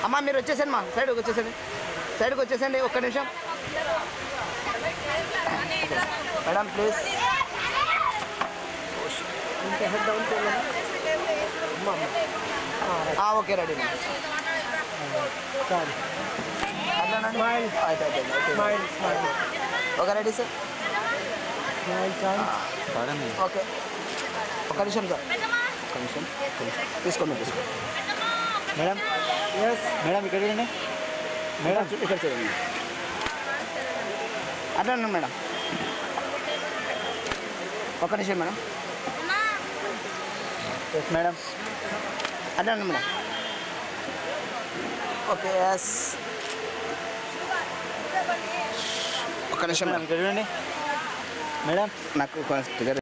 అమ్మా మీరు వచ్చేసండి మా సైడ్కి వచ్చేసండి సైడ్కి వచ్చేసండి ఒక్క నిమిషం మేడం ప్లీజ్ ఓకే రెడీ అట్లానండి ఆಯ್ತು, ಆಯ್ತು, ಆಯ್ತು. ఓకే రెడీ సార్ ఓకే ఒక నిమిషం సార్ ఒక నిమిషం ఒక్క నిమిషం. తీసుకోండి తీసుకోండి మేడం ఎస్ మేడం ఇక్కడ చూడండి మేడం ఇక్కడ చూడండి అట్లా మేడం ఒక నిమిషం మేడం ఎస్ మేడం అట్లా మేడం ఓకే ఎస్ ఒక నిమిషం మేడం మేడం ఇక్కడ చూడండి మేడం నాకు కొంచెం